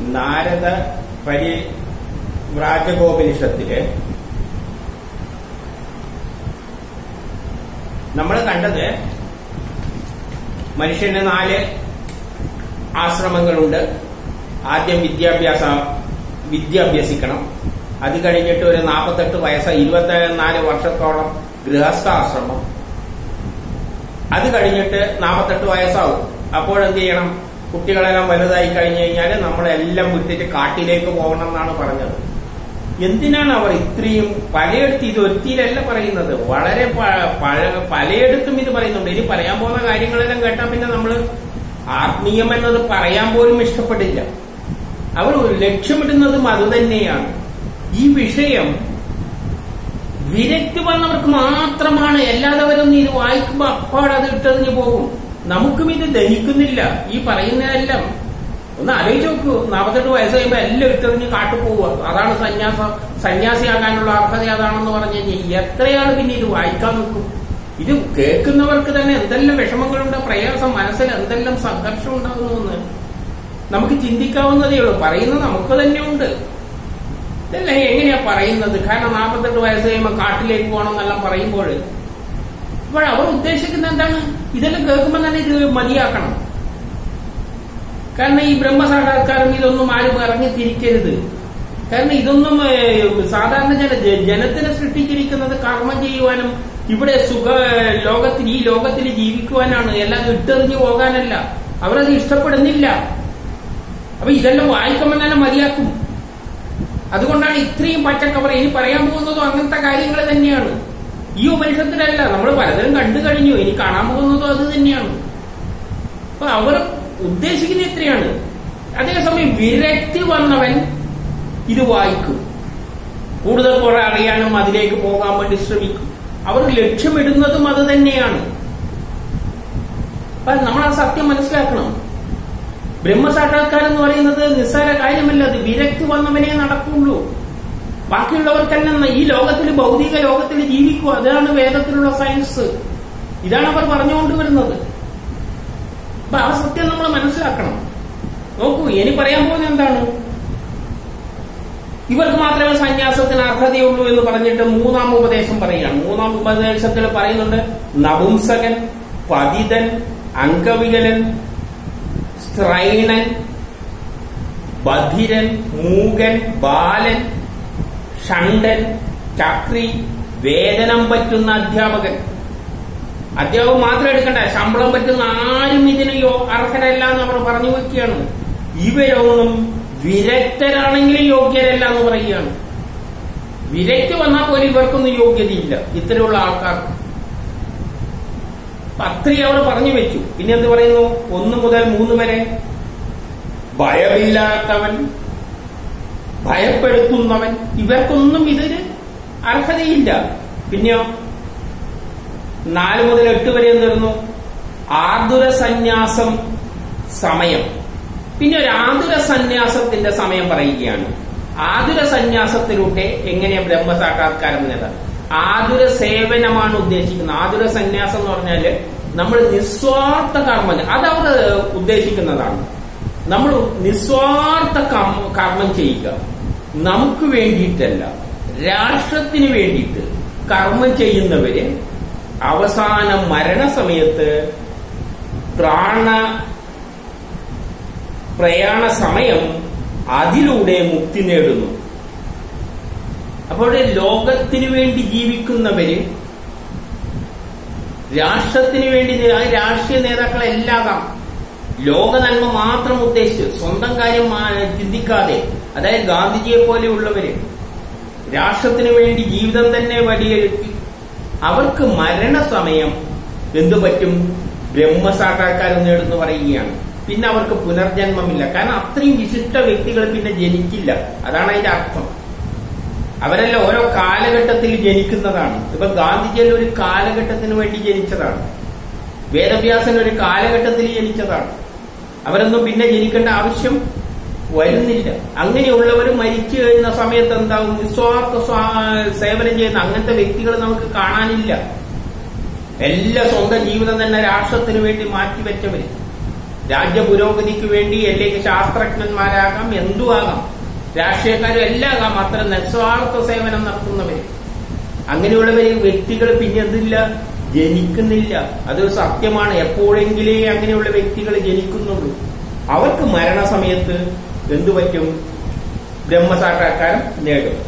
നാരദ പരി വ്രാജഗോപനിഷത്തില് നമ്മൾ കണ്ടത് മനുഷ്യന് നാല് ആശ്രമങ്ങളുണ്ട് ആദ്യം വിദ്യാഭ്യാസ വിദ്യ അഭ്യസിക്കണം അത് കഴിഞ്ഞിട്ട് ഒരു നാൽപ്പത്തെട്ട് വയസ്സ് ഇരുപത്തിനാല് വർഷത്തോളം ഗൃഹസ്ഥാശ്രമം അത് കഴിഞ്ഞിട്ട് നാൽപ്പത്തെട്ട് വയസ്സാവും അപ്പോഴെന്ത് ചെയ്യണം കുട്ടികളെല്ലാം വലുതായി കഴിഞ്ഞു കഴിഞ്ഞാൽ നമ്മളെല്ലാം വിട്ടിട്ട് കാട്ടിലേക്ക് പോകണം എന്നാണ് പറഞ്ഞത് എന്തിനാണ് അവർ ഇത്രയും പലയിടത്ത് ഇത് ഒത്തിയിലല്ല പറയുന്നത് വളരെ പ- പഴ- പലയിടത്തും ഇത് പറയുന്നുണ്ട് ഇനി പറയാൻ പോകുന്ന കാര്യങ്ങളെല്ലാം കേട്ടാൽ പിന്നെ നമ്മൾ ആത്മീയം എന്നത് പറയാൻ പോലും ഇഷ്ടപ്പെടില്ല അവർ ലക്ഷ്യമിടുന്നതും അതുതന്നെയാണ് ഈ വിഷയം വിരക്തി വന്നവർക്ക് മാത്രമാണ് എല്ലാതവരൊന്നും ഇത് വായിക്കുമ്പോ അപ്പാട് അത് ഇട്ടെറിഞ്ഞു പോകും നമുക്കും ഇത് ദഹിക്കുന്നില്ല ഈ പറയുന്നതെല്ലാം ഒന്ന് ആലോചിച്ച് നോക്കൂ നാൽപ്പത്തെട്ട് വയസ്സ് കഴിയുമ്പോ എല്ലാം ഇട്ടെറിഞ്ഞ് കാട്ടു പോവുക അതാണ് സന്യാസം സന്യാസിയാകാനുള്ള അർഹത അതാണെന്ന് പറഞ്ഞു കഴിഞ്ഞാൽ എത്രയാണ് പിന്നെ ഇത് വായിക്കാൻ നിൽക്കും ഇത് കേൾക്കുന്നവർക്ക് തന്നെ എന്തെല്ലാം വിഷമങ്ങളുണ്ട് പ്രയാസം മനസ്സിൽ എന്തെല്ലാം സംഘർഷം ഉണ്ടാകുന്നു എന്ന് നമുക്ക് ചിന്തിക്കാവുന്നതേ ഉള്ളൂ പറയുന്നത് നമുക്ക് തന്നെ ഉണ്ട് ഇതല്ല എങ്ങനെയാ പറയുന്നത് കാരണം നാൽപ്പത്തെട്ട് വയസ്സ് കഴിയുമ്പോൾ കാട്ടിലേക്ക് പോകണം എന്നെല്ലാം പറയുമ്പോൾ അപ്പോൾ അവർ ഉദ്ദേശിക്കുന്നത് എന്താണ് ഇതെല്ലാം കേൾക്കുമ്പോൾ തന്നെ ഇത് മതിയാക്കണം കാരണം ഈ ബ്രഹ്മസാക്ഷാത്കാരം ഇതൊന്നും ആരും ഇറങ്ങി തിരിക്കരുത് കാരണം ഇതൊന്നും ഏഹ്, സാധാരണ ജന ജ- ജനത്തിനെ സൃഷ്ടിച്ചിരിക്കുന്നത് കർമ്മം ചെയ്യുവാനും ഇവിടെ സുഖ ലോകത്തിൽ ഈ ലോകത്തിൽ ജീവിക്കുവാനാണ് എല്ലാം ഇട്ടെറിഞ്ഞു പോകാനല്ല അവരത് ഇഷ്ടപ്പെടുന്നില്ല അപ്പൊ ഇതെല്ലാം വായിക്കുമ്പോൾ തന്നെ മതിയാക്കും അതുകൊണ്ടാണ് ഇത്രയും പച്ചക്കവർ ഇനി പറയാൻ പോകുന്നതും അങ്ങനത്തെ കാര്യങ്ങൾ തന്നെയാണ് ഈ ഉപനിഷത്തിലല്ല നമ്മൾ പലതരം കണ്ടു കഴിഞ്ഞു ഇനി കാണാൻ പോകുന്നതും അത് തന്നെയാണ് അപ്പൊ അവർ ഉദ്ദേശിക്കുന്നത് എത്രയാണ് അതേസമയം വിരക്തി വന്നവൻ ഇത് വായിക്കും കൂടുതൽ കുറെ അറിയാനും അതിലേക്ക് പോകാൻ വേണ്ടി ശ്രമിക്കും അവർ ലക്ഷ്യമിടുന്നതും അത് തന്നെയാണ് അപ്പൊ നമ്മൾ ആ സത്യം മനസ്സിലാക്കണം ബ്രഹ്മസാക്ഷാത്കാരം എന്ന് പറയുന്നത് നിസ്സാര കാര്യമല്ല അത് വിരക്തി വന്നവനെ നടക്കുള്ളൂ ബാക്കിയുള്ളവർക്കെല്ലാം ഈ ലോകത്തിൽ ഭൗതിക ലോകത്തിൽ ജീവിക്കുക അതാണ് വേദത്തിലുള്ള സയൻസ് ഇതാണ് അവർ പറഞ്ഞുകൊണ്ട് വരുന്നത് അപ്പൊ ആ സത്യം നമ്മൾ മനസ്സിലാക്കണം നോക്കൂ ഇനി പറയാൻ പോകുന്നത് എന്താണ് ഇവർക്ക് മാത്രമേ സന്യാസത്തിന് അർഹതയുള്ളൂ എന്ന് പറഞ്ഞിട്ട് മൂന്നാം ഉപദേശം പറയുകയാണ് മൂന്നാം ഉപദേശത്തിൽ പറയുന്നുണ്ട് നപുംസകൻ പതിതൻ അംഗവികലൻ സ്ത്രൈണൻ ബധിരൻ മൂകൻ ബാലൻ ഷണ്ടൻ ചക്രി വേതനം പറ്റുന്ന അധ്യാപകൻ അധ്യാപകം മാത്രം എടുക്കണ്ട ശമ്പളം പറ്റുന്ന ആരും ഇതിന് യോ- അർഹരല്ല എന്ന് അവർ പറഞ്ഞു വെക്കുകയാണ് ഇവരൊന്നും വിരക്തരാണെങ്കിലും യോഗ്യരല്ല എന്ന് പറയുകയാണ് വിരക്തി വന്നാൽ പോലും ഇവർക്കൊന്നും യോഗ്യതയില്ല ഇത്തരമുള്ള ആൾക്കാർക്ക് അപ്പൊ അത്രയും അവർ പറഞ്ഞു വെച്ചു പിന്നെ എന്ത് പറയുന്നു ഒന്ന് മുതൽ മൂന്ന് വരെ ഭയമില്ലാത്തവൻ ഭയപ്പെടുത്തുന്നവൻ ഇവർക്കൊന്നും ഇതിന് അർഹതയില്ല പിന്നെയോ നാല് മുതൽ എട്ട് വരെ എന്ത് വരുന്നു ആതുര സന്യാസം സമയം പിന്നെ ഒരു ആതുര സന്യാസത്തിന്റെ സമയം പറയുകയാണ് ആതുര സന്യാസത്തിലൂടെ എങ്ങനെ ബ്രഹ്മസാക്ഷാത്കാരം നേടാം ആതുര സേവനമാണ് ഉദ്ദേശിക്കുന്നത് ആതുര സന്യാസം എന്ന് പറഞ്ഞാല് നമ്മൾ നിസ്വാർത്ഥ കർമ്മം അത് അവർ ഉദ്ദേശിക്കുന്നതാണ് നമ്മൾ നിസ്വാർത്ഥ കർമ്മ- കർമ്മം ചെയ്യുക നമുക്ക് വേണ്ടിയിട്ടല്ല രാഷ്ട്രത്തിന് വേണ്ടിയിട്ട് കർമ്മം ചെയ്യുന്നവര് അവസാന മരണസമയത്ത് പ്രാണ പ്രയാണ സമയം അതിലൂടെ മുക്തി നേടുന്നു അപ്പോൾ ലോകത്തിന് വേണ്ടി ജീവിക്കുന്നവര് രാഷ്ട്രത്തിന് വേണ്ടി നേ- ആ രാഷ്ട്രീയ നേതാക്കളെല്ലാകാം ലോക നന്മ മാത്രം ഉദ്ദേശിച്ച് സ്വന്തം കാര്യം മാ- ചിന്തിക്കാതെ അതായത് ഗാന്ധിജിയെ പോലെയുള്ളവര് രാഷ്ട്രത്തിന് വേണ്ടി ജീവിതം തന്നെ വടിയെഴുത്തി അവർക്ക് മരണസമയം എന്തു പറ്റും ബ്രഹ്മസാക്ഷാത്കാരം നേടുന്നു പറയുകയാണ് പിന്നെ അവർക്ക് പുനർജന്മമില്ല കാരണം അത്രയും വിശിഷ്ട വ്യക്തികൾ പിന്നെ ജനിക്കില്ല അതാണ് അതിന്റെ അർത്ഥം അവരെല്ലാം ഓരോ കാലഘട്ടത്തിൽ ജനിക്കുന്നതാണ് ഇപ്പൊ ഗാന്ധിജിയിൽ ഒരു കാലഘട്ടത്തിന് വേണ്ടി ജനിച്ചതാണ് വേദവ്യാസൻ ഒരു കാലഘട്ടത്തിൽ ജനിച്ചതാണ് അവരൊന്നും പിന്നെ ജനിക്കേണ്ട ആവശ്യം വരുന്നില്ല അങ്ങനെയുള്ളവർ മരിച്ചു കഴിഞ്ഞ സമയത്ത് എന്താവും നിസ്വാർത്ഥ സ്വാ- സേവനം ചെയ്യുന്ന അങ്ങനത്തെ വ്യക്തികൾ നമുക്ക് കാണാനില്ല എല്ലാ സ്വന്തം ജീവിതം തന്നെ രാഷ്ട്രത്തിന് വേണ്ടി മാറ്റിവെച്ചവര് രാജ്യ പുരോഗതിക്ക് വേണ്ടി അല്ലെങ്കിൽ ശാസ്ത്രജ്ഞന്മാരാകാം എന്തും ആകാം രാഷ്ട്രീയക്കാരും എല്ലാം ആകാം അത്ര നിസ്വാർത്ഥ സേവനം നടത്തുന്നവര് അങ്ങനെയുള്ളവര് വ്യക്തികൾ പിന്നെ എന്തില്ല ജനിക്കുന്നില്ല അതൊരു സത്യമാണ് എപ്പോഴെങ്കിലേ അങ്ങനെയുള്ള വ്യക്തികൾ ജനിക്കുന്നുള്ളൂ അവർക്ക് മരണസമയത്ത് എന്തു പറ്റും ബ്രഹ്മസാക്ഷാത്കാരം നേടും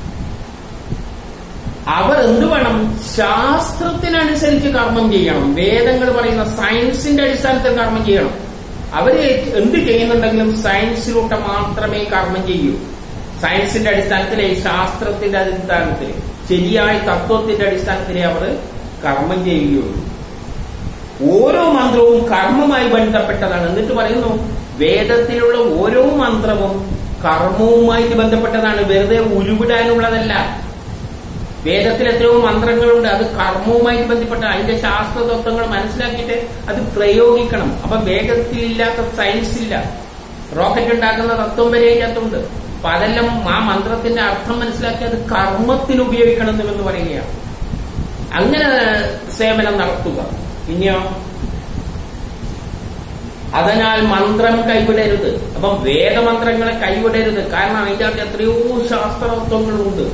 അവർ എന്ത് വേണം ശാസ്ത്രത്തിനനുസരിച്ച് കർമ്മം ചെയ്യണം വേദങ്ങൾ പറയുന്ന സയൻസിന്റെ അടിസ്ഥാനത്തിൽ കർമ്മം ചെയ്യണം അവര് എന്ത് ചെയ്യുന്നുണ്ടെങ്കിലും സയൻസിലൂടെ മാത്രമേ കർമ്മം ചെയ്യൂ സയൻസിന്റെ അടിസ്ഥാനത്തിലെ ശാസ്ത്രത്തിന്റെ അടിസ്ഥാനത്തിൽ ശരിയായ തത്വത്തിന്റെ അടിസ്ഥാനത്തിലേ അവർ കർമ്മം ചെയ്യുകയുള്ളൂ ഓരോ മന്ത്രവും കർമ്മവുമായി ബന്ധപ്പെട്ടതാണ് എന്നിട്ട് പറയുന്നു വേദത്തിലുള്ള ഓരോ മന്ത്രവും കർമ്മവുമായിട്ട് ബന്ധപ്പെട്ടതാണ് വെറുതെ ഉരുവിടാനുള്ളതല്ല വേദത്തിൽ എത്രയോ മന്ത്രങ്ങളുണ്ട് അത് കർമ്മവുമായിട്ട് ബന്ധപ്പെട്ട അതിന്റെ ശാസ്ത്ര തത്വങ്ങൾ മനസ്സിലാക്കിയിട്ട് അത് പ്രയോഗിക്കണം അപ്പൊ വേഗത്തിലില്ലാത്ത സയൻസ് ഇല്ല റോക്കറ്റ് ഉണ്ടാക്കുന്ന തത്വം വരെ അതിനകത്തുണ്ട് അപ്പൊ അതെല്ലാം ആ മന്ത്രത്തിന്റെ അർത്ഥം മനസ്സിലാക്കി അത് കർമ്മത്തിന് ഉപയോഗിക്കണം എന്ന് പറയുകയാണ് അങ്ങനെ സേവനം നടത്തുക ഇനിയോ അതിനാൽ മന്ത്രം കൈവിടരുത് അപ്പം വേദമന്ത്രങ്ങളെ കൈവിടരുത് കാരണം അതിന്റെ അകത്ത് എത്രയോ ശാസ്ത്രതത്വങ്ങളുണ്ട്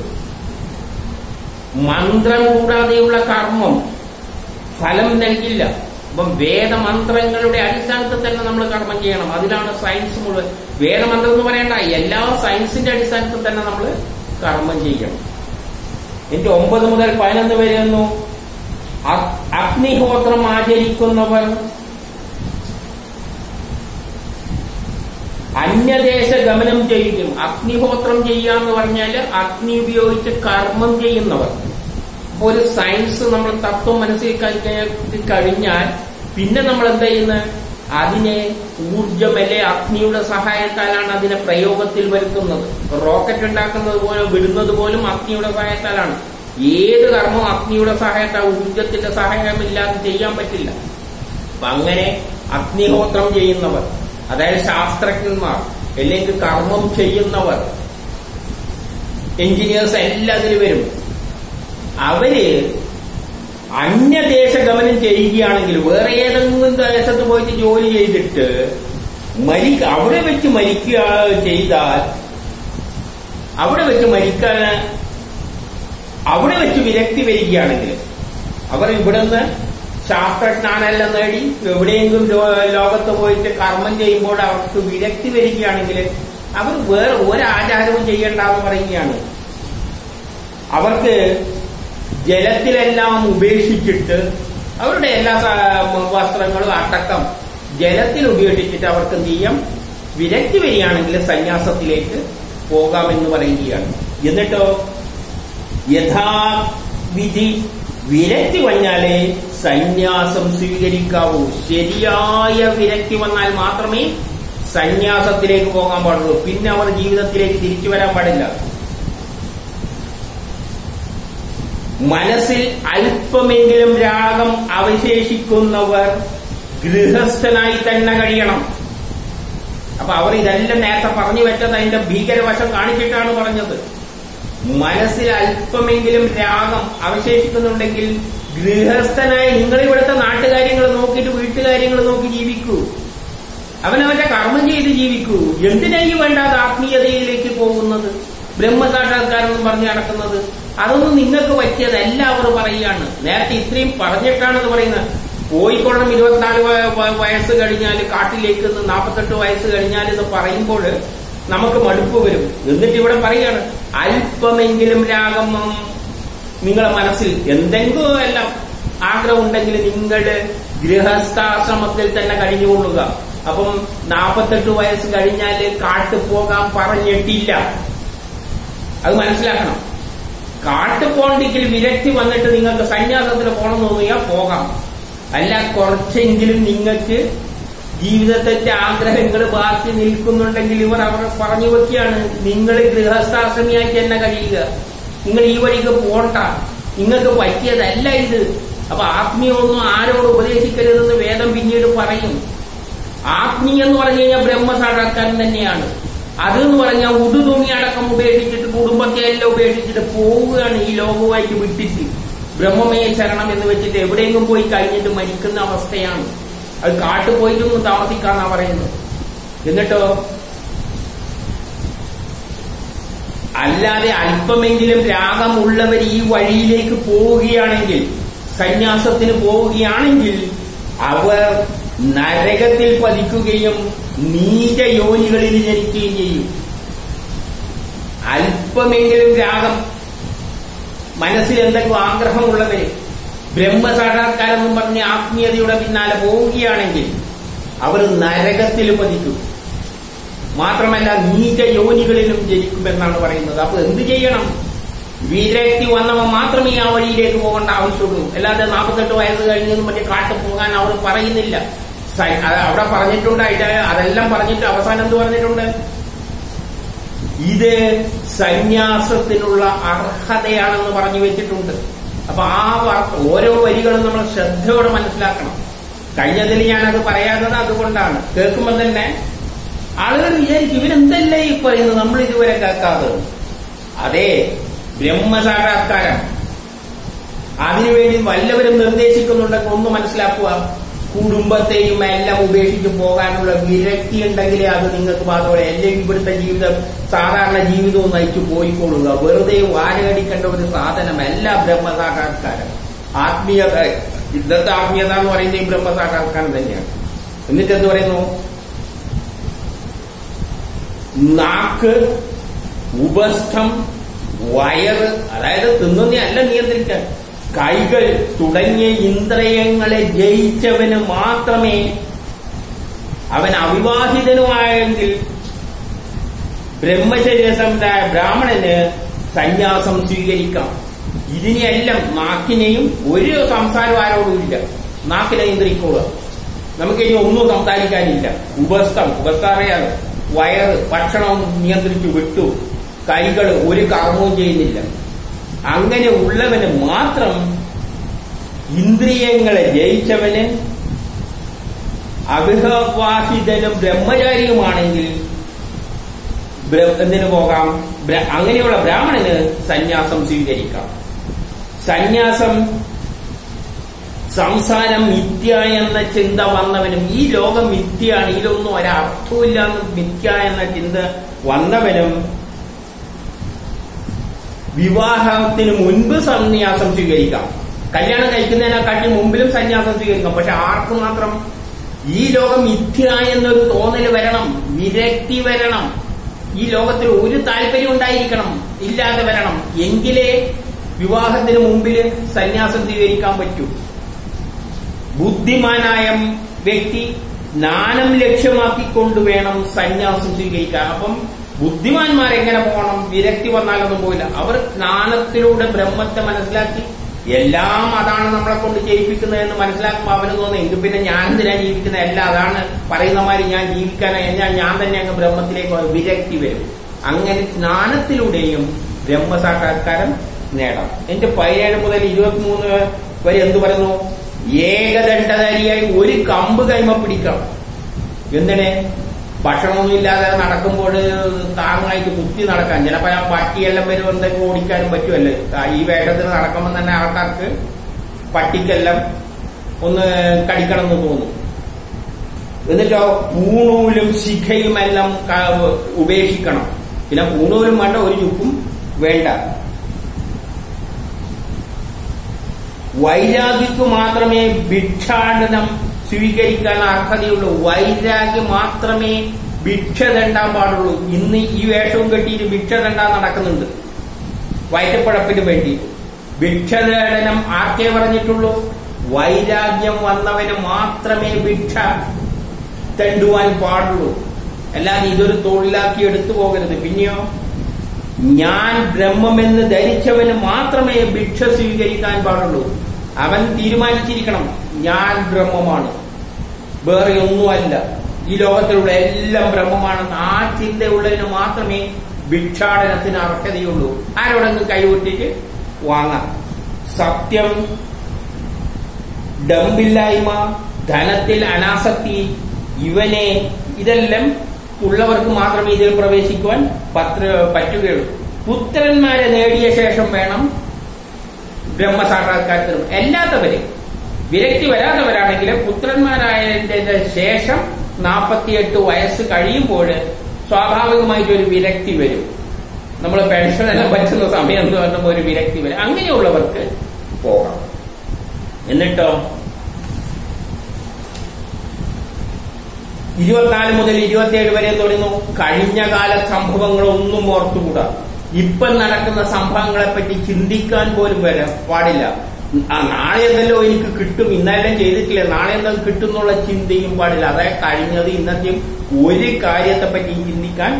മന്ത്രം കൂടാതെയുള്ള കർമ്മം ഫലം നൽകില്ല അപ്പം വേദമന്ത്രങ്ങളുടെ അടിസ്ഥാനത്തിൽ തന്നെ നമ്മൾ കർമ്മം ചെയ്യണം അതിലാണ് സയൻസ് മുഴുവൻ വേദമന്ത്രം എന്ന് പറയേണ്ട എല്ലാ സയൻസിന്റെ അടിസ്ഥാനത്തിൽ തന്നെ നമ്മൾ കർമ്മം ചെയ്യണം എനിക്ക് ഒമ്പത് മുതൽ പതിനൊന്ന് വരെ ഒന്നു അഗ്നിഹോത്രം ആചരിക്കുന്നവർ അന്യദേശ ഗമനം ചെയ്യും അഗ്നിഹോത്രം ചെയ്യുക എന്ന് പറഞ്ഞാൽ അഗ്നി ഉപയോഗിച്ച് കർമ്മം ചെയ്യുന്നവർ അപ്പൊ ഒരു സയൻസ് നമ്മൾ തത്വം മനസ്സിലാക്കി കഴിഞ്ഞാൽ പിന്നെ നമ്മൾ എന്താ ചെയ്യുന്നത് അതിനെ ഊർജമല്ലേ അഗ്നിയുടെ സഹായത്താലാണ് അതിനെ പ്രയോഗത്തിൽ വരുത്തുന്നത് റോക്കറ്റ് ഉണ്ടാക്കുന്നത് പോലും വിടുന്നത് പോലും അഗ്നിയുടെ സഹായത്താലാണ് ഏത് കർമ്മവും അഗ്നിയുടെ സഹായത്താൽ ഊർജത്തിന്റെ സഹായമില്ലാതെ ചെയ്യാൻ പറ്റില്ല അപ്പൊ അങ്ങനെ അഗ്നിഹോത്രം ചെയ്യുന്നവർ അതായത് ശാസ്ത്രജ്ഞന്മാർ അല്ലെങ്കിൽ കർമ്മം ചെയ്യുന്നവർ എഞ്ചിനീയേഴ്സ് എല്ലാം അതിൽ വരും അവര് അന്യദേശ ഗമനം ചെയ്യുകയാണെങ്കിൽ വേറെ ഏതെങ്കിലും ദേശത്ത് പോയിട്ട് ജോലി ചെയ്തിട്ട് മരി അവിടെ വെച്ച് മരിക്കുക ചെയ്താൽ അവിടെ വെച്ച് മരിക്കാൻ അവിടെ വെച്ച് വിരക്തി വരികയാണെങ്കിൽ അവർ ഇവിടുന്ന് ശാസ്ത്രജ്ഞാനെല്ലാം നേടി എവിടെയെങ്കിലും ലോകത്ത് പോയിട്ട് കർമ്മം ചെയ്യുമ്പോൾ അവർക്ക് വിരക്തി വരികയാണെങ്കിൽ അവർ വേറെ ഒരാചാരവും ചെയ്യണ്ട എന്ന് പറയുകയാണ് അവർക്ക് ജലത്തിലെല്ലാം ഉപേക്ഷിച്ചിട്ട് അവരുടെ എല്ലാ വസ്ത്രങ്ങളും അടക്കം ജലത്തിൽ ഉപേക്ഷിച്ചിട്ട് അവർക്ക് എന്ത് ചെയ്യാം വിരക്തി വരികയാണെങ്കിൽ സന്യാസത്തിലേക്ക് പോകാമെന്ന് പറയുകയാണ് എന്നിട്ടോ യഥാവിധി വിരക്തി വന്നാലേ സന്യാസം സ്വീകരിക്കാവൂ ശരിയായ വിരക്തി വന്നാൽ മാത്രമേ സന്യാസത്തിലേക്ക് പോകാൻ പാടുള്ളൂ പിന്നെ അവർ ജീവിതത്തിലേക്ക് തിരിച്ചു വരാൻ പാടില്ല മനസ്സിൽ അല്പമെങ്കിലും രാഗം അവശേഷിക്കുന്നവർ ഗൃഹസ്ഥനായി തന്നെ കഴിയണം അപ്പൊ അവർ ഇതെല്ലാം നേരത്തെ പറഞ്ഞു വെച്ചത് അതിന്റെ ഭീകരവശം കാണിച്ചിട്ടാണ് പറഞ്ഞത് മനസ്സിൽ അല്പമെങ്കിലും രാഗം അവശേഷിക്കുന്നുണ്ടെങ്കിൽ ഗൃഹസ്ഥനായ നിങ്ങൾ ഇവിടുത്തെ നാട്ടുകാര്യങ്ങൾ നോക്കിയിട്ട് വീട്ടുകാര്യങ്ങൾ നോക്കി ജീവിക്കൂ അവനവന്റെ കർമ്മം ചെയ്ത് ജീവിക്കൂ എന്തിനായി വേണ്ടാതെ ആത്മീയതയിലേക്ക് പോകുന്നത് ബ്രഹ്മസാക്ഷാത്കാരം പറഞ്ഞ് നടക്കുന്നത് അതൊന്നും നിങ്ങൾക്ക് പറ്റിയതല്ല അവർ പറയുകയാണ് നേരത്തെ ഇത്രയും പറഞ്ഞിട്ടാണ് പറയുന്നത് കോഴിക്കോടം ഇരുപത്തിനാല് വയസ്സ് കഴിഞ്ഞാൽ കാട്ടിലേക്ക് നാൽപ്പത്തെട്ട് വയസ്സ് കഴിഞ്ഞാൽ എന്ന് പറയുമ്പോൾ നമുക്ക് മടുപ്പ് വരും എന്നിട്ട് ഇവിടെ പറയാണ് അല്പമെങ്കിലും രാഗം നിങ്ങളെ മനസ്സിൽ എന്തെങ്കിലും എല്ലാം ആഗ്രഹം ഉണ്ടെങ്കിൽ നിങ്ങളുടെ ഗൃഹസ്ഥാശ്രമത്തിൽ തന്നെ കഴിഞ്ഞുകൊള്ളുക അപ്പം നാൽപ്പത്തെട്ട് വയസ്സ് കഴിഞ്ഞാൽ കാട്ടു പോകാൻ പറഞ്ഞിട്ടില്ല അത് മനസ്സിലാക്കണം കാട്ടു പോകണ്ടെങ്കിൽ വിരക്തി വന്നിട്ട് നിങ്ങൾക്ക് സന്യാസത്തിന് പോകണം തോന്നിയാൽ പോകാം അല്ല കുറച്ചെങ്കിലും നിങ്ങൾക്ക് ജീവിതത്തിന്റെ ആഗ്രഹങ്ങൾ ബാക്കി നിൽക്കുന്നുണ്ടെങ്കിൽ ഇവർ അവർ പറഞ്ഞു വെക്കുകയാണ് നിങ്ങൾ ഗൃഹസ്ഥാശ്രമിയായിട്ട് തന്നെ കഴിയുക നിങ്ങൾ ഈ വഴിക്ക് പോണ്ട നിങ്ങൾക്ക് പറ്റിയതല്ല ഇത് അപ്പൊ ആത്മീയമൊന്നും ആരോട് ഉപദേശിക്കരുതെന്ന് വേദം പിന്നീട് പറയും ആത്മീയം എന്ന് പറഞ്ഞു കഴിഞ്ഞാൽ ബ്രഹ്മസാക്ഷാത്കാരം തന്നെയാണ് അത് എന്ന് പറഞ്ഞാൽ ഉടുതുണി അടക്കം ഉപേക്ഷിച്ചിട്ട് കുടുംബത്തെ എല്ലാം ഉപേക്ഷിച്ചിട്ട് പോവുകയാണ് ഈ ലോകവുമായിട്ട് വിട്ടിട്ട് ബ്രഹ്മമേ ശരണം എന്ന് വെച്ചിട്ട് എവിടെയെങ്കിലും പോയി കഴിഞ്ഞിട്ട് മരിക്കുന്ന അവസ്ഥയാണ് അത് കാട്ടു പോയിട്ടൊന്നും താമസിക്കാന്നാ പറയുന്നത് എന്നിട്ടോ അല്ലാതെ അല്പമെങ്കിലും രാഗമുള്ളവർ ഈ വഴിയിലേക്ക് പോവുകയാണെങ്കിൽ സന്യാസത്തിന് പോവുകയാണെങ്കിൽ അവർ നരകത്തിൽ പതിക്കുകയും നീചയോനികളിൽ ജനിക്കുകയും ചെയ്യും അല്പമെങ്കിലും രാഗം മനസ്സിൽ എന്തെങ്കിലും ആഗ്രഹമുള്ളവര് ബ്രഹ്മസാക്ഷാത്കാരം എന്നും പറഞ്ഞ് ആത്മീയതയുടെ പിന്നാലെ പോവുകയാണെങ്കിൽ അവർ നരകത്തിൽ പതിക്കും മാത്രമല്ല നീച യോനികളിലും ജനിക്കുമെന്നാണ് പറയുന്നത് അപ്പൊ എന്ത് ചെയ്യണം വിരക്തി വന്നവൻ മാത്രമേ ആ വഴിയിലേക്ക് പോകേണ്ട ആവശ്യമുള്ളൂ അല്ലാതെ നാൽപ്പത്തെട്ട് വയസ്സ് കഴിഞ്ഞെന്നും മറ്റേ കാട്ടു പോകാൻ അവർ പറയുന്നില്ല സൈ- അത് അവിടെ പറഞ്ഞിട്ടുണ്ട് അതിന്റെ അതെല്ലാം പറഞ്ഞിട്ട് അവസാനം എന്ത് പറഞ്ഞിട്ടുണ്ട് ഇത് സന്യാസത്തിനുള്ള അർഹതയാണെന്ന് പറഞ്ഞു വെച്ചിട്ടുണ്ട് അപ്പൊ ആ വ- ഓരോ വരികളും നമ്മൾ ശ്രദ്ധയോടെ മനസ്സിലാക്കണം കഴിഞ്ഞതിൽ ഞാനത് പറയാത്തത് അതുകൊണ്ടാണ് കേൾക്കുമ്പോൾ തന്നെ ആളുകൾ വിചാരിക്കും ഇവരെന്തല്ലേ ഈ പറയുന്നത് നമ്മൾ ഇതുവരെ കേൾക്കാതെ അതെ ബ്രഹ്മസാക്ഷാത്കാരം അതിനുവേണ്ടി വല്ലവരും നിർദ്ദേശിക്കുന്നുണ്ടെങ്കിൽ ഒന്ന് മനസ്സിലാക്കുക കുടുംബത്തെയും എല്ലാം ഉപേക്ഷിച്ച് പോകാനുള്ള വിരക്തി ഉണ്ടെങ്കിലേ അത് നിങ്ങൾക്ക് മാത്രമേ അല്ലെങ്കിൽ ഇവിടുത്തെ ജീവിതം സാധാരണ ജീവിതവും നയിച്ചു പോയിക്കൊള്ളുക വെറുതെ വാരകടിക്കേണ്ട ഒരു സാധനമല്ല ബ്രഹ്മസാക്ഷാത്കാരം ആത്മീയത ഇന്നത്തെ ആത്മീയത എന്ന് പറയുന്നത് ഈ ബ്രഹ്മസാക്ഷാത്കാരം തന്നെയാണ് എന്നിട്ട് എന്ത് പറയുന്നു നാക്ക് ഉപസ്ഥം വയറ് അതായത് തിന്നുന്ന അല്ല നിയന്ത്രിക്കാൻ കൈകൾ തുടങ്ങിയ ഇന്ദ്രിയങ്ങളെ ജയിച്ചവന് മാത്രമേ അവൻ അവിവാഹിതനുമായെങ്കിൽ ബ്രഹ്മചര്യ സമുദായ ബ്രാഹ്മണന് സന്യാസം സ്വീകരിക്കാം ഇതിനെയെല്ലാം നാക്കിനെയും ഒരു സംസാരം ആരോടുമില്ല നാക്കിനെ നിയന്ത്രിക്കുക നമുക്കിനി ഒന്നും സംസാരിക്കാനില്ല ഉപസ്ഥം ഉപസ്ഥ അറിയാതെ വയറ് ഭക്ഷണം നിയന്ത്രിച്ചു വിട്ടു കൈകൾ ഒരു കർമ്മവും ചെയ്യുന്നില്ല അങ്ങനെ ഉള്ളവന് മാത്രം ഇന്ദ്രിയങ്ങളെ ജയിച്ചവന് അവിവാഹിതനും ബ്രഹ്മചാരിയുമാണെങ്കിൽ ബ്ര- എന്തിനു പോകാം ബ്ര- അങ്ങനെയുള്ള ബ്രാഹ്മണന് സന്യാസം സ്വീകരിക്കാം സന്യാസം സംസാരം മിഥ്യ എന്ന ചിന്ത വന്നവനും ഈ ലോകം മിഥ്യയാണ് ഇതിലൊന്നും ഒരർത്ഥമില്ല എന്ന് മിഥ്യ എന്ന ചിന്ത വന്നവനും വിവാഹത്തിന് മുൻപ് സന്യാസം സ്വീകരിക്കാം കല്യാണം കഴിക്കുന്നതിനെക്കാട്ടി മുമ്പിലും സന്യാസം സ്വീകരിക്കാം പക്ഷെ ആർക്ക് മാത്രം ഈ ലോകം മിഥ്യ എന്നൊരു തോന്നൽ വരണം വിരക്തി വരണം ഈ ലോകത്തിൽ ഒരു താല്പര്യം ഉണ്ടായിരിക്കണം ഇല്ലാതെ വരണം എങ്കിലേ വിവാഹത്തിന് മുമ്പിൽ സന്യാസം സ്വീകരിക്കാൻ പറ്റൂ ബുദ്ധിമാനായ വ്യക്തി ജ്ഞാനം ലക്ഷ്യമാക്കിക്കൊണ്ട് വേണം സന്യാസം സ്വീകരിക്കാൻ അപ്പം ബുദ്ധിമാന്മാർ എങ്ങനെ പോകണം വിരക്തി വന്നാലൊന്നും പോയില്ല അവർ ജ്ഞാനത്തിലൂടെ ബ്രഹ്മത്തെ മനസ്സിലാക്കി എല്ലാം അതാണ് നമ്മളെ കൊണ്ട് ചെയ്യിപ്പിക്കുന്നത് മനസ്സിലാക്കുമ്പോൾ അവന് തോന്നുന്നു എങ്കിൽ പിന്നെ ഞാൻ എന്തിനാ ജീവിക്കുന്നത് എല്ലാം അതാണ് പറയുന്ന മാതിരി ഞാൻ ജീവിക്കാനായി ഞാൻ ഞാൻ തന്നെ അങ്ങ് ബ്രഹ്മത്തിലേക്ക് വരും. വിരക്തി വരും അങ്ങനെ ജ്ഞാനത്തിലൂടെയും ബ്രഹ്മസാക്ഷാത്കാരം നേടാം എന്റെ പതിനേഴ് മുതൽ ഇരുപത്തിമൂന്ന് വരെ എന്ത് പറയുന്നു ഏകദണ്ഡധാരിയായി ഒരു കമ്പ് കൈമ പിടിക്കണം എന്തിന് ഭക്ഷണമൊന്നും ഇല്ലാതെ നടക്കുമ്പോൾ താങ്ങായിട്ട് കുത്തി നടക്കാൻ ചിലപ്പോ ആ പട്ടിയെല്ലാം വരും എന്തെങ്കിലും ഓടിക്കാനും പറ്റുമല്ലേ ആ, ഈ വേഷത്തിന് നടക്കുമ്പോൾ തന്നെ ആൾക്കാർക്ക് പട്ടിക്കെല്ലാം ഒന്ന് കടിക്കണം എന്ന് തോന്നും എന്നിട്ടോ പൂണൂലും ശിഖയും എല്ലാം ക- ഉപേക്ഷിക്കണം പിന്നെ പൂണൂലും വേണ്ട ഒരു ചുക്കും വേണ്ട വൈരാഗ്യക്ക് മാത്രമേ ഭിക്ഷാടനം സ്വീകരിക്കാൻ അർഹതയുള്ളൂ വൈരാഗ്യം മാത്രമേ ഭിക്ഷ തണ്ടാൻ പാടുള്ളൂ ഇന്ന് ഈ വേഷവും കെട്ടിയിട്ട് ഭിക്ഷ തണ്ടാൻ നടക്കുന്നുണ്ട് വയറ്റപ്പഴപ്പിന് വേണ്ടി ഭിക്ഷതേടനം ആർക്കേ പറഞ്ഞിട്ടുള്ളൂ വൈരാഗ്യം വന്നവന് മാത്രമേ ഭിക്ഷ തെണ്ടുവാൻ പാടുള്ളൂ അല്ലാതെ ഇതൊരു തൊഴിലാക്കി എടുത്തു പോകരുത് പിന്നെയോ ഞാൻ ബ്രഹ്മമെന്ന് ധരിച്ചവന് മാത്രമേ ഭിക്ഷ സ്വീകരിക്കാൻ പാടുള്ളൂ അവൻ തീരുമാനിച്ചിരിക്കണം ഞാൻ ബ്രഹ്മമാണ് വേറെ ഒന്നുമല്ല ഈ ലോകത്തിലുള്ള എല്ലാം ബ്രഹ്മമാണെന്ന് ആ ചിന്തയുള്ളതിന് മാത്രമേ ഭിക്ഷാടനത്തിന് അർഹതയുള്ളൂ ആരോടെങ്കിലും കൈവിട്ടിട്ട് വാങ്ങാം സത്യം ഡമ്പില്ലായ്മ ധനത്തിൽ അനാസക്തി ഇവനെ ഇതെല്ലാം ഉള്ളവർക്ക് മാത്രമേ ഇതിൽ പ്രവേശിക്കുവാൻ പത്ര പറ്റുകയുള്ളൂ പുത്രന്മാരെ നേടിയ ശേഷം വേണം ബ്രഹ്മസാക്ഷാത്കാരത്തിനും അല്ലാത്തവരെ വിരക്തി വരാത്തവരാണെങ്കിൽ പുത്രന്മാരായതിന്റെ ശേഷം നാൽപ്പത്തിയെട്ട് വയസ്സ് കഴിയുമ്പോൾ സ്വാഭാവികമായിട്ട് ഒരു വിരക്തി വരും നമ്മൾ പെൻഷനെല്ലാം പറ്റുന്ന സമയം എന്ന് പറയുമ്പോൾ ഒരു വിരക്തി വരും അങ്ങനെയുള്ളവർക്ക് പോകാം എന്നിട്ടോ ഇരുപത്തിനാല് മുതൽ ഇരുപത്തിയേഴ് വരെ തുടങ്ങുന്നു കഴിഞ്ഞ കാല സംഭവങ്ങളൊന്നും ഓർത്തുകൂടാ ഇപ്പം നടക്കുന്ന സംഭവങ്ങളെ പറ്റി ചിന്തിക്കാൻ പോലും വരാൻ പാടില്ല ആ നാളെ എന്തെല്ലോ എനിക്ക് കിട്ടും ഇന്നെല്ലാം ചെയ്തിട്ടില്ല നാളെ എന്തെങ്കിലും കിട്ടും എന്നുള്ള ചിന്തയും പാടില്ല അതായത് കഴിഞ്ഞത് ഇന്നത്തെയും ഒരു കാര്യത്തെ പറ്റി ചിന്തിക്കാൻ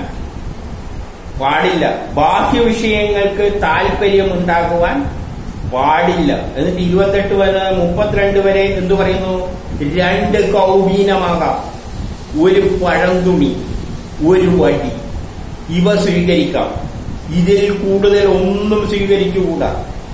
പാടില്ല ബാഹ്യ വിഷയങ്ങൾക്ക് താല്പര്യമുണ്ടാകുവാൻ പാടില്ല എന്നിട്ട് ഇരുപത്തെട്ട് വരെ മുപ്പത്തിരണ്ട് വരെ എന്തു പറയുന്നു രണ്ട് കൗബീനമാകാം ഒരു പഴംതുണി ഒരു വടി ഇവ സ്വീകരിക്കാം ഇതിൽ കൂടുതൽ ഒന്നും സ്വീകരിച്ചുകൂടാ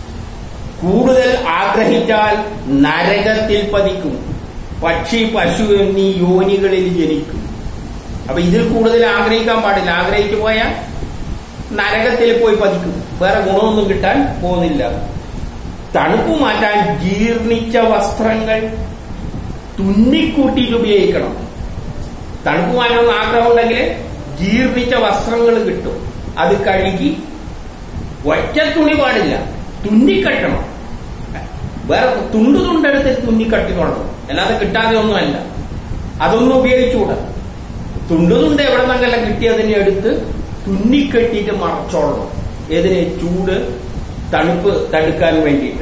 കൂടുതൽ ആഗ്രഹിച്ചാൽ നരകത്തിൽ പതിക്കും പക്ഷി പശു എന്നീ യോനികളിൽ ജനിക്കും അപ്പൊ ഇതിൽ കൂടുതൽ ആഗ്രഹിക്കാൻ പാടില്ല ആഗ്രഹിച്ചു പോയാൽ നരകത്തിൽ പോയി പതിക്കും വേറെ ഗുണമൊന്നും കിട്ടാൻ പോകുന്നില്ല തണുപ്പ് മാറ്റാൻ ജീർണിച്ച വസ്ത്രങ്ങൾ തുന്നിക്കൂട്ടിയിട്ട് ഉപയോഗിക്കണം തണുപ്പ് മാറ്റണമെന്ന് ആഗ്രഹം ഉണ്ടെങ്കിൽ ജീർണിച്ച വസ്ത്രങ്ങൾ കിട്ടും അത് കഴുകി ഒറ്റ തുണി പാടില്ല തുന്നിക്കട്ടണം വേറെ തുണ്ടു തുണ്ടെടുത്ത് തുന്നിക്കട്ടിക്കൊള്ളണം അല്ലാതെ കിട്ടാതെ ഒന്നുമല്ല അതൊന്നും ഉപയോഗിച്ചുകൂടാ തുണ്ടു തുണ്ട് എവിടെ നിന്നെല്ലാം കിട്ടിയതിനെ എടുത്ത് തുന്നിക്കെട്ടിയിട്ട് മറച്ചോളണം ഏതിന് ചൂട് തണുപ്പ് തടുക്കാൻ വേണ്ടിയിട്ട്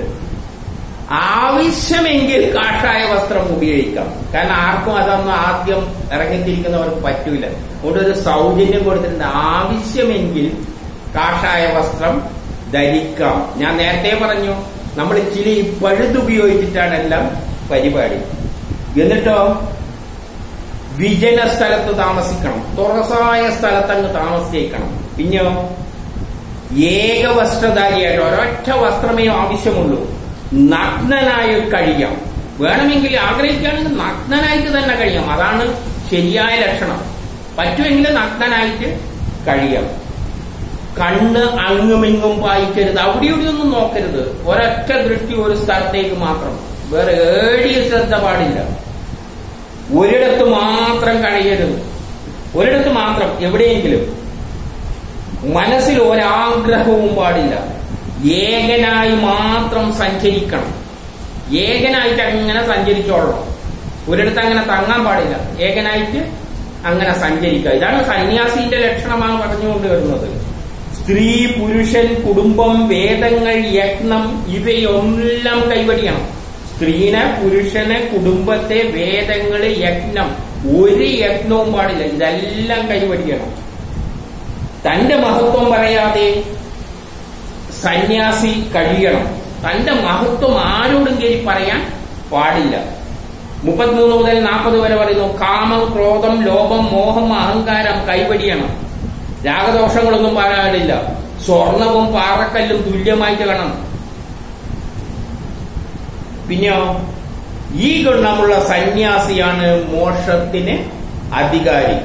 ആവശ്യമെങ്കിൽ കാഷായ വസ്ത്രം ഉപയോഗിക്കാം കാരണം ആർക്കും അതൊന്നും ആദ്യം ഇറങ്ങിത്തിരിക്കുന്നവർക്ക് പറ്റൂല അതുകൊണ്ട് ഒരു സൗജന്യം കൊടുത്തിട്ടുണ്ട് ആവശ്യമെങ്കിൽ കാഷായ വസ്ത്രം ധരിക്കാം ഞാൻ നേരത്തെ പറഞ്ഞു നമ്മൾ ചില ഈ പഴുതുപയോഗിച്ചിട്ടാണ് എല്ലാം പരിപാടി എന്നിട്ടോ വിജന സ്ഥലത്ത് താമസിക്കണം തുറസായ സ്ഥലത്തങ്ങ് താമസിച്ചേക്കണം പിന്നെയോ ഏകവസ്ത്രധാരിയായിട്ട് ഒരൊറ്റ വസ്ത്രമേ ആവശ്യമുള്ളൂ നഗ്നനായി കഴിയാം വേണമെങ്കിൽ ആഗ്രഹിക്കുകയാണെങ്കിൽ നഗ്നനായിട്ട് തന്നെ കഴിയാം അതാണ് ശരിയായ ലക്ഷണം പറ്റുമെങ്കിൽ നഗ്നനായിട്ട് കഴിയാം കണ്ണ് അങ്ങുമിങ്ങും പായിക്കരുത് അവിടെ ഇവിടെ ഒന്നും നോക്കരുത് ഒരൊറ്റ ദൃഷ്ടി ഒരു സ്ഥലത്തേക്ക് മാത്രം വേറെ ഏടിയ ശ്രദ്ധ പാടില്ല ഒരിടത്ത് മാത്രം കഴിയരുത് ഒരിടത്ത് മാത്രം എവിടെയെങ്കിലും മനസ്സിൽ ഒരാഗ്രഹവും പാടില്ല ഏകനായി മാത്രം സഞ്ചരിക്കണം ഏകനായിട്ട് അങ്ങനെ സഞ്ചരിച്ചോളണം ഒരിടത്ത് അങ്ങനെ തങ്ങാൻ പാടില്ല ഏകനായിട്ട് അങ്ങനെ സഞ്ചരിക്കുക ഇതാണ് സന്യാസിന്റെ ലക്ഷണമാണ് പറഞ്ഞുകൊണ്ട് വരുന്നത് സ്ത്രീ പുരുഷൻ കുടുംബം വേദങ്ങൾ യജ്ഞം ഇവയൊന്നെല്ലാം കൈവടിയണം സ്ത്രീനെ പുരുഷനെ കുടുംബത്തെ വേദങ്ങള് യജ്ഞം ഒരു യജ്ഞവും പാടില്ല ഇതെല്ലാം കൈവടിയണം തന്റെ മഹത്വം പറയാതെ സന്യാസി കഴിയണം തന്റെ മഹത്വം ആരോടും കയറി പറയാൻ പാടില്ല മുപ്പത്തിമൂന്ന് മുതൽ നാൽപ്പത് വരെ പറയുന്നു കാമം ക്രോധം ലോഭം മോഹം അഹങ്കാരം കൈവടിയണം രാഗദോഷങ്ങളൊന്നും പാടില്ല സ്വർണവും പാറക്കല്ലും തുല്യമായിട്ട് കാണണം പിന്നെയോ ഈ ഗുണമുള്ള സന്യാസിയാണ് മോക്ഷത്തിന് അധികാരി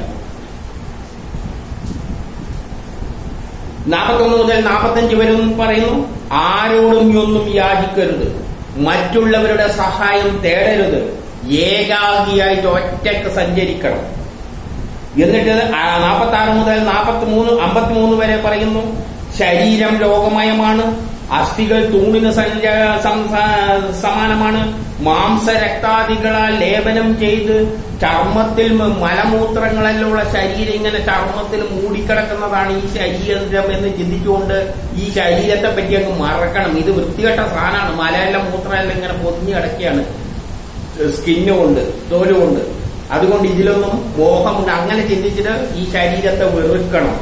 നാൽപ്പത്തൊന്ന് മുതൽ നാൽപ്പത്തഞ്ച് വരെ പറയുന്നു ആരോടും ഒന്നും യാചിക്കരുത് മറ്റുള്ളവരുടെ സഹായം തേടരുത് ഏകാഗിയായിട്ട് ഒറ്റക്ക് സഞ്ചരിക്കണം എന്നിട്ട് നാൽപ്പത്തി ആറ് മുതൽ നാൽപ്പത്തി മൂന്ന് അമ്പത്തി മൂന്ന് വരെ പറയുന്നു ശരീരം ലോകമയമാണ് അസ്ഥികൾ തൂണിന് സഞ്ച- സംസ- സമാനമാണ് മാംസരക്താദികളാൽ ലേപനം ചെയ്ത് ചർമ്മത്തിൽ മ- മലമൂത്രങ്ങളെല്ലാം ഉള്ള ശരീരം ഇങ്ങനെ ചർമ്മത്തിൽ മൂടിക്കിടക്കുന്നതാണ് ഈ ശരീരം എന്ന് ചിന്തിച്ചുകൊണ്ട് ഈ ശരീരത്തെ പറ്റി അങ്ങ് മറക്കണം ഇത് വൃത്തികെട്ട സാധനമാണ് മലയെല്ലാം മൂത്രമെല്ലാം ഇങ്ങനെ പൊതിഞ്ഞു കിടക്കുകയാണ് സ്കിന്ന് കൊണ്ട് തോല് കൊണ്ട് അതുകൊണ്ട് ഇതിലൊന്നും മോഹമുണ്ട് അങ്ങനെ ചിന്തിച്ചിട്ട് ഈ ശരീരത്തെ വെറുക്കണം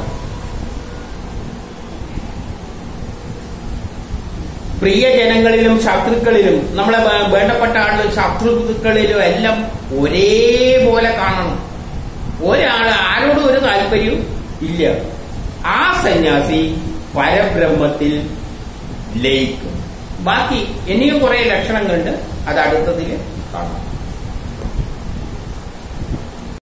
പ്രിയജനങ്ങളിലും ശത്രുക്കളിലും നമ്മളെ വേ- വേണ്ടപ്പെട്ട ആളുകൾ ശത്രുക്കളിലും എല്ലാം ഒരേപോലെ കാണണം ഒരാൾ ആരോടും ഒരു താല്പര്യവും ഇല്ല ആ സന്യാസി പരബ്രഹ്മത്തിൽ ലയിക്കും ബാക്കി ഇനിയും കുറെ ലക്ഷണങ്ങളുണ്ട് അത് അടുത്തതിൽ കാണാം